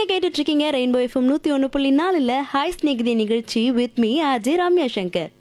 நீங்க கேட்டுட்டு இருக்கீங்க ரெயின்போ எஃப்எம் நூத்தி ஒன்று புள்ளி நாலுல ஹாய் ஸ்நேகிதி நிகழ்ச்சி with me Ajay Ramya Shankar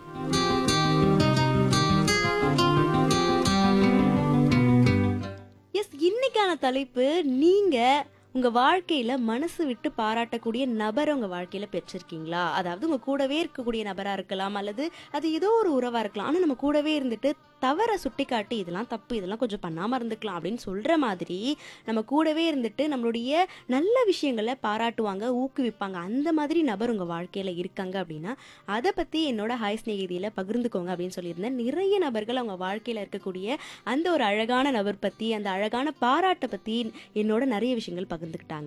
S இன்னைக்கான தலைப்பு நீங்க உங்க வாழ்க்கையில மனசு விட்டு பாராட்டக்கூடிய நபரை உங்க வாழ்க்கையில பெற்றிருக்கீங்களா அதாவது உங்க கூடவே இருக்கக்கூடிய நபரா இருக்கலாம் அல்லது அது ஏதோ ஒரு உறவா இருக்கலாம் ஆனா நம்ம கூடவே இருந்துட்டு தவற சுட்டி காட்டி இதெல்லாம் தப்பு இதெல்லாம் கொஞ்சம் பண்ணாம இருந்துக்கலாம் அப்படின்னு சொல்ற மாதிரி நம்ம கூடவே இருந்துட்டு நம்மளுடைய நல்ல விஷயங்களை பாராட்டுவாங்க ஊக்குவிப்பாங்க அந்த மாதிரி நபர் உங்க வாழ்க்கையில இருக்காங்க அப்படின்னா அதை பத்தி என்னோட ஹாய் ஸ்நேகிதியில பகிர்ந்துக்கோங்க அப்படின்னு சொல்லியிருந்தேன் நிறைய நபர்கள் அவங்க வாழ்க்கையில இருக்கக்கூடிய அந்த ஒரு அழகான நபர் பத்தி அந்த அழகான பாராட்டை பத்தி என்னோட நிறைய விஷயங்கள் பகிர்ந்துக்கிட்டாங்க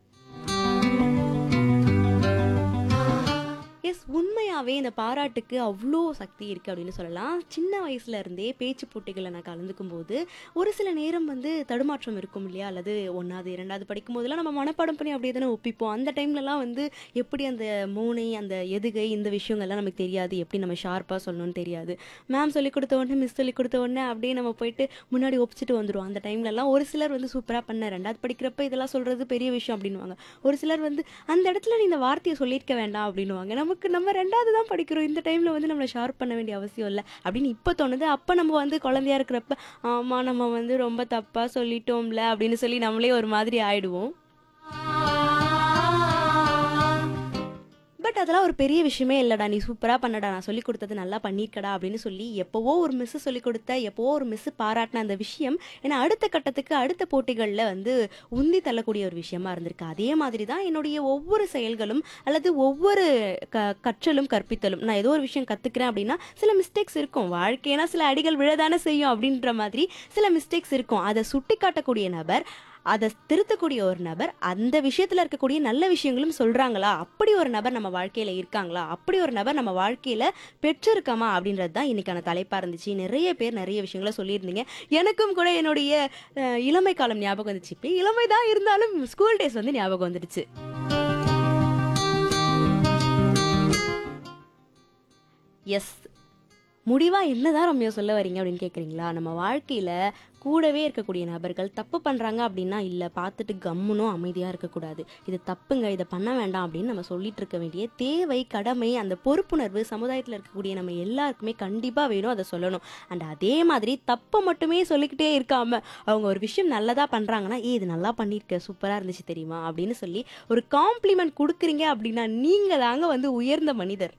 எஸ் உண்மையாவே இந்த பாராட்டுக்கு அவ்வளோ சக்தி இருக்கு அப்படின்னு சொல்லலாம் சின்ன வயசுல இருந்தே பேச்சு போட்டிகளில் நான் கலந்துக்கும் போது ஒரு சில நேரம் வந்து தடுமாற்றம் இருக்கும் இல்லையா அல்லது ஒன்றாவது இரண்டாவது படிக்கும் போதெல்லாம் நம்ம மனப்பாடம் பண்ணி அப்படியே தானே ஒப்பிப்போம் அந்த டைம்லலாம் வந்து எப்படி அந்த மோனை அந்த எதுகை இந்த விஷயங்கள்லாம் நமக்கு தெரியாது எப்படி நம்ம ஷார்ப்பாக சொல்லணும்னு தெரியாது மேம் சொல்லி கொடுத்த உடனே மிஸ் சொல்லி கொடுத்த உடனே அப்படியே நம்ம போயிட்டு முன்னாடி ஒப்பிச்சிட்டு வந்துடுவோம் அந்த டைம்லலாம் ஒரு சிலர் வந்து சூப்பராக பண்ண ரெண்டாவது படிக்கிறப்ப இதெல்லாம் சொல்கிறது பெரிய விஷயம் அப்படின்னுவாங்க ஒரு சிலர் வந்து அந்த இடத்துல நீ இந்த வார்த்தையை சொல்லியிருக்க வேண்டாம் அப்படின்னுவாங்க நமக்கு நம்ம ரெண்டாவது தான் படிக்கிறோம் இந்த டைமில் வந்து நம்மளை ஷார்ப் பண்ண வேண்டிய அவசியம் இல்லை அப்படின்னு இப்போ தோணுது அப்போ நம்ம வந்து குழந்தையா இருக்கிறப்ப ஆமாம் நம்ம வந்து ரொம்ப தப்பாக சொல்லிட்டோம்ல அப்படின்னு சொல்லி நம்மளே ஒரு மாதிரி ஆயிடுவோம் பட் அதெல்லாம் ஒரு பெரிய விஷயமே இல்லைடா நீ சூப்பராக பண்ணடா நான் சொல்லி கொடுத்தது நல்லா பண்ணியிருக்கடா அப்படின்னு சொல்லி எப்போவோ ஒரு மிஸ் சொல்லி கொடுத்த எப்போவோ ஒரு மிஸ் பாராட்டின அந்த விஷயம் ஏன்னா அடுத்த கட்டத்துக்கு அடுத்த போட்டிகளில் வந்து உந்தி தள்ளக்கூடிய ஒரு விஷயமா இருந்திருக்கு அதே மாதிரி தான் என்னுடைய ஒவ்வொரு செயல்களும் அல்லது ஒவ்வொரு க கற்றலும் கற்பித்தலும் நான் ஏதோ ஒரு விஷயம் கற்றுக்கிறேன் அப்படின்னா சில மிஸ்டேக்ஸ் இருக்கும் வாழ்க்கைனா சில அடிகள் விழதானே செய்யும் அப்படின்ற மாதிரி சில மிஸ்டேக்ஸ் இருக்கும் அதை சுட்டி காட்டக்கூடிய நபர் அதை திருத்தக்கூடிய ஒரு நபர் அந்த விஷயத்துல இருக்கக்கூடிய நல்ல விஷயங்களும் சொல்றாங்களா அப்படி ஒரு நபர் நம்ம வாழ்க்கையில இருக்காங்களா அப்படி ஒரு நபர் நம்ம வாழ்க்கையில பெற்றிருக்காமா அப்படின்றது தான் இன்னைக்கான தலைப்பா இருந்துச்சு நிறைய பேர் நிறைய விஷயங்களை சொல்லியிருந்தீங்க எனக்கும் கூட என்னுடைய அஹ், இளமை காலம் ஞாபகம் வந்துச்சு இப்போ இளமை தான் இருந்தாலும் ஸ்கூல் டேஸ் வந்து ஞாபகம் வந்துடுச்சு எஸ் முடிவா என்னதான் ரம்யா சொல்ல வரீங்க அப்படின்னு கேட்குறீங்களா நம்ம வாழ்க்கையில கூடவே இருக்கக்கூடிய நபர்கள் தப்பு பண்றாங்க அப்படின்னா இல்ல பார்த்துட்டு கம்முனும் அமைதியா இருக்கக்கூடாது இது தப்புங்க இதை பண்ண வேண்டாம் அப்படின்னு நம்ம சொல்லிட்டு இருக்க வேண்டிய தேவை கடமை அந்த பொறுப்புணர்வு சமுதாயத்துல இருக்கக்கூடிய நம்ம எல்லாருக்குமே கண்டிப்பா வேணும் அதை சொல்லணும் அண்ட் அதே மாதிரி தப்பை மட்டுமே சொல்லிக்கிட்டே இருக்காம அவங்க ஒரு விஷயம் நல்லதா பண்றாங்கன்னா ஏ இது நல்லா பண்ணியிருக்க சூப்பரா இருந்துச்சு தெரியுமா அப்படின்னு சொல்லி ஒரு காம்ப்ளிமெண்ட் கொடுக்குறீங்க அப்படின்னா நீங்க தாங்க வந்து உயர்ந்த மனிதர்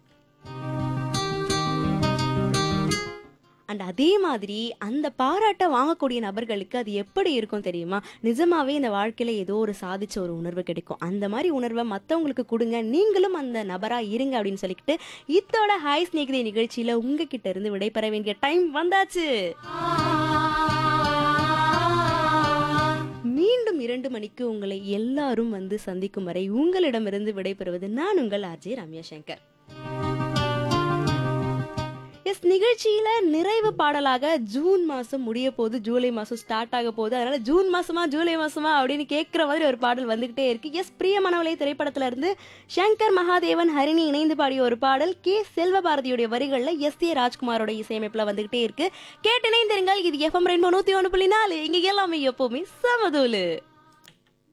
அண்ட் அதே மாதிரி அந்த பாராட்டை வாங்கக்கூடிய நபர்களுக்கு அது எப்படி இருக்கும் தெரியுமா நிஜமாவே இந்த வாழ்க்கையில ஏதோ ஒரு சாதிச்ச ஒரு உணர்வு கிடைக்கும் அந்த மாதிரி உணர்வை மற்றவங்களுக்கு கொடுங்க நீங்களும் அந்த நபரா இருங்க அப்படின்னு சொல்லிக்கிட்டு இத்தோட ஹாய் ஸ்நேகிதை நிகழ்ச்சியில உங்ககிட்ட இருந்து விடைபெற வேண்டிய டைம் வந்தாச்சு மீண்டும் இரண்டு மணிக்கு உங்களை எல்லாரும் வந்து சந்திக்கும் வரை உங்களிடமிருந்து விடைபெறுவது நான் உங்கள் அஜய் ரம்யா சங்கர் எஸ் நிகழ்ச்சியில நிறைவு பாடலாக ஜூன் மாசம் முடிய போகுது ஜூலை மாசம் ஸ்டார்ட் ஆக போகுது அதனால ஜூன் மாசமா ஜூலை மாசமா அப்படின்னு கேட்குற மாதிரி ஒரு பாடல் வந்துகிட்டே இருக்கு எஸ் பிரியமனவளை திரைப்படத்துல இருந்து சங்கர் மகாதேவன் ஹரிணி இணைந்து பாடிய ஒரு பாடல் கே செல்வபாரதியுடைய வரிகள்ல எஸ் ஏ ராஜ்குமாரோட இசையமைப்புல வந்துகிட்டே இருக்கு கேட்டு இணைந்திருங்கள் இது எஃப்எம் ரெயின்போ நூத்தி ஒன்று புள்ளி நாலு இங்க எல்லாமே எப்பவுமே சமதூலு